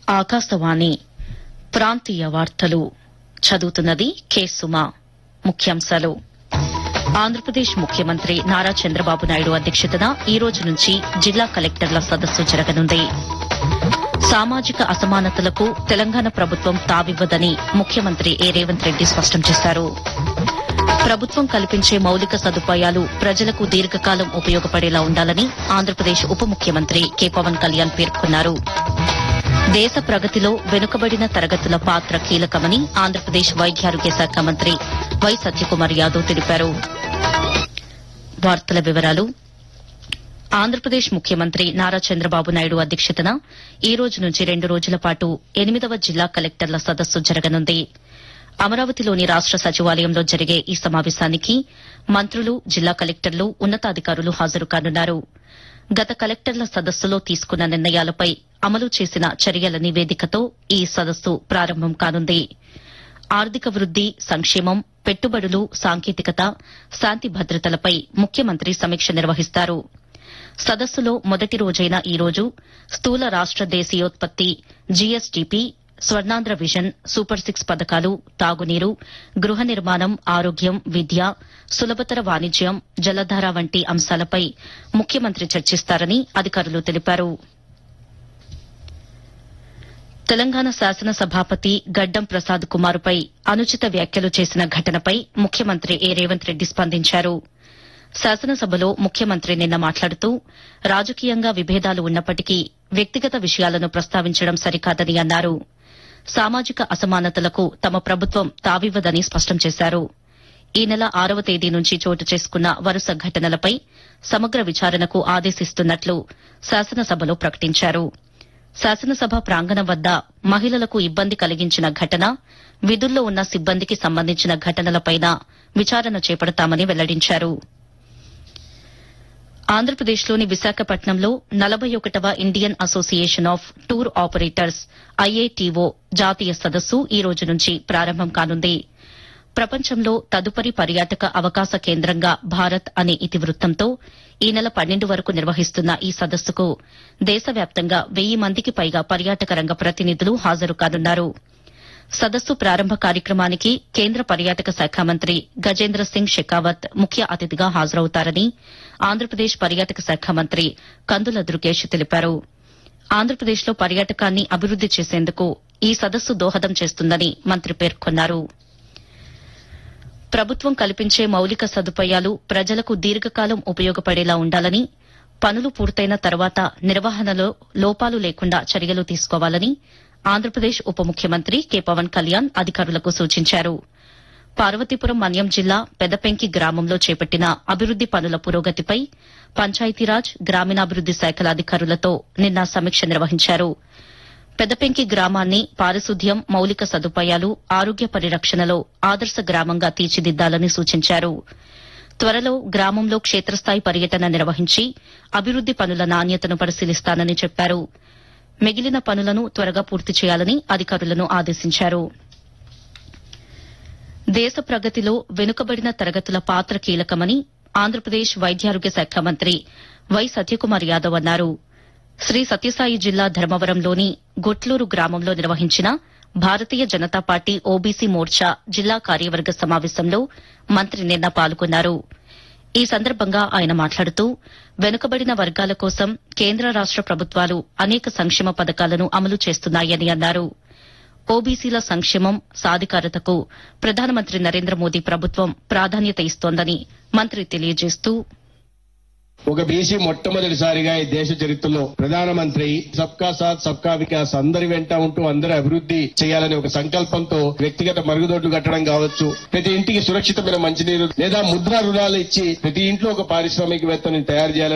ఆకాశవాణి ప్రాంతీయ వార్తలు చదువుతున్నది కె సుమా ముఖ్యాంశాలు ఆంధ్రప్రదేశ్ ముఖ్యమంత్రి నారా చంద్రబాబు నాయుడు అధ్యక్షతన ఈ రోజు నుంచి జిల్లా కలెక్టర్ల సదస్సు జరగనుంది సామాజిక అసమానతలకు తెలంగాణ ప్రభుత్వం తావివ్వదని ముఖ్యమంత్రి ఏ రేవంత్ రెడ్డి స్పష్టం చేశారు ప్రభుత్వం కల్పించే మౌలిక సదుపాయాలు ప్రజలకు దీర్ఘకాలం ఉపయోగపడేలా ఉండాలని ఆంధ్రప్రదేశ్ ఉప ముఖ్యమంత్రి కె పవన్ కళ్యాణ్ పేర్కొన్నారు దేశ ప్రగతిలో వెనుకబడిన తరగతుల పాత్ర కీలకమని ఆంధ్రప్రదేశ్ వైద్యారోగ్య శాఖ మంత్రి వై సత్యకుమార్ యాదవ్ తెలిపారు వార్తల వివరాలు ఆంధ్రప్రదేశ్ ముఖ్యమంత్రి నారా చంద్రబాబు నాయుడు అధ్యక్షతన ఈ రోజు నుంచి రెండు రోజుల పాటు ఎనిమిదవ జిల్లా కలెక్టర్ల సదస్సు జరగనుంది అమరావతిలోని రాష్ట సచివాలయంలో జరిగే ఈ సమావేశానికి మంత్రులు జిల్లా కలెక్టర్లు ఉన్నతాధికారులు హాజరు కానున్నారు గత కలెక్టర్ల సదస్సులో తీసుకున్న నిర్ణయాలపై అమలు చేసిన చర్యల నివేదికతో ఈ సదస్సు ప్రారంభం కానుంది ఆర్థిక వృద్ది సంక్షేమం పెట్టుబడులు సాంకేతికత శాంతి భద్రతలపై ముఖ్యమంత్రి సమీక్ష నిర్వహిస్తారు సదస్సులో మొదటి రోజైన ఈ రోజు స్థూల రాష్ట దేశీయోత్పత్తి GSDP Swarnandhra vision super six పథకాలు తాగునీరు గృహ నిర్మాణం ఆరోగ్యం విద్య సులభతర వాణిజ్యం జలధార వంటి అంశాలపై ముఖ్యమంత్రి చర్చిస్తారని అధికారులు తెలిపారు తెలంగాణ శాసనసభాపతి గడ్డం ప్రసాద్ కుమారుపై అనుచిత వ్యాఖ్యలు చేసిన ఘటనపై ముఖ్యమంత్రి ఏ రేవంత్ రెడ్డి స్పందించారు శాసనసభలో ముఖ్యమంత్రి నిన్న మాట్లాడుతూ రాజకీయంగా విభేదాలు ఉన్నప్పటికీ వ్యక్తిగత విషయాలను ప్రస్తావించడం సరికాదని అన్నారు సామాజిక అసమానతలకు తమ ప్రభుత్వం తావివ్వదని స్పష్టం చేశారు ఈ నెల ఆరవ తేదీ నుంచి చోటు చేసుకున్న వరుస ఘటనలపై సమగ్ర విచారణకు ఆదేశిస్తున్నట్లు శాసనసభలో ప్రకటించారు శాసనసభ ప్రాంగణం వద్ద మహిళలకు ఇబ్బంది కలిగించిన ఘటన విధుల్లో ఉన్న సిబ్బందికి సంబంధించిన ఘటనలపైన విచారణ చేపడతామని వెల్లడించారు ఆంధ్రప్రదేశ్లోని విశాఖపట్నంలో నలభై ఒకటవ Indian association of tour operators IATO జాతీయ సదస్సు ఈ రోజు నుంచి ప్రారంభం కానుంది ప్రపంచంలో తదుపరి పర్యాటక అవకాశ కేంద్రంగా భారత్ అనే ఇతివృత్తంతో ఈ నెల పన్నెండు వరకు నిర్వహిస్తున్న ఈ సదస్సుకు దేశవ్యాప్తంగా వెయ్యి మందికి పైగా పర్యాటక రంగ ప్రతినిధులు హాజరు కానున్నారు సదస్సు ప్రారంభ కార్యక్రమానికి కేంద్ర పర్యాటక శాఖ మంత్రి గజేంద్ర సింగ్ షెకావత్ ముఖ్య అతిథిగా హాజరవుతారని ఆంధ్రప్రదేశ్ పర్యాటక శాఖ మంత్రి కందుల దుర్గేష్ తెలిపారు ఆంధ్రప్రదేశ్లో పర్యాటకాన్ని అభివృద్ది చేసేందుకు ఈ సదస్సు దోహదం చేస్తుందని మంత్రి పేర్కొన్నారు ప్రభుత్వం కల్పించే మౌలిక సదుపాయాలు ప్రజలకు దీర్ఘకాలం ఉపయోగపడేలా ఉండాలని పనులు పూర్తయిన తర్వాత నిర్వహణలో లోపాలు లేకుండా చర్యలు తీసుకోవాలని ఆంధ్రప్రదేశ్ ఉప ముఖ్యమంత్రి కె పవన్ కళ్యాణ్ అధికారులకు సూచించారు పార్వతీపురం మన్యం జిల్లా పెదపెంకి గ్రామంలో చేపట్టిన అభివృద్ది పనుల పురోగతిపై పంచాయతీరాజ్ గ్రామీణాభివృద్ది శాఖల అధికారులతో నిన్న సమీక్ష నిర్వహించారు పెదపెంకి గ్రామాన్ని పారిశుద్ధ్యం మౌలిక సదుపాయాలు ఆరోగ్య పరిరక్షణలో ఆదర్శ గ్రామంగా తీర్చిదిద్దాలని సూచించారు త్వరలో గ్రామంలో క్షేత్రస్థాయి పర్యటన నిర్వహించి అభివృద్ది పనుల నాణ్యతను పరిశీలిస్తానని చెప్పారు మిగిలిన పనులను త్వరగా పూర్తి చేయాలని అధికారులను ఆదేశించారు దేశ ప్రగతిలో వెనుకబడిన తరగతుల పాత్ర కీలకమని ఆంధ్రప్రదేశ్ వైద్యారోగ్య శాఖ మంత్రి వై సత్యకుమార్ యాదవ్ అన్నారు శ్రీ సత్యసాయి జిల్లా ధర్మవరంలోని గొట్లూరు గ్రామంలో నిర్వహించిన భారతీయ జనతా పార్టీ ఓబీసీ మోర్చా జిల్లా కార్యవర్గ సమావేశంలో మంత్రి నిన్న పాల్గొన్నారు ఈ సందర్భంగా ఆయన మాట్లాడుతూ వెనుకబడిన వర్గాల కోసం కేంద్ర రాష్ట ప్రభుత్వాలు అనేక సంక్షేమ పథకాలను అమలు చేస్తున్నాయని అన్నారు ఓబీసీల సంక్షేమం సాధికారతకు ప్రధానమంత్రి నరేంద్ర మోదీ ప్రభుత్వం ప్రాధాన్యత ఇస్తోందని మంత్రి తెలియజేస్తూ ఒక బీసీ మొట్టమొదటిసారిగా ఈ దేశ చరిత్రలో ప్రధానమంత్రి సబ్కా సాత్ సబ్కా వికాస్ అందరి వెంట ఉంటూ అందరి అభివృద్ధి చేయాలనే ఒక సంకల్పంతో వ్యక్తిగత మరుగుదొడ్లు కట్టడం కావచ్చు ప్రతి ఇంటికి సురక్షితమైన మంచినీరు లేదా ముద్రా రుణాలు ఇచ్చి ప్రతి ఇంట్లో ఒక పారిశ్రామికవేత్తని తయారు చేయాలని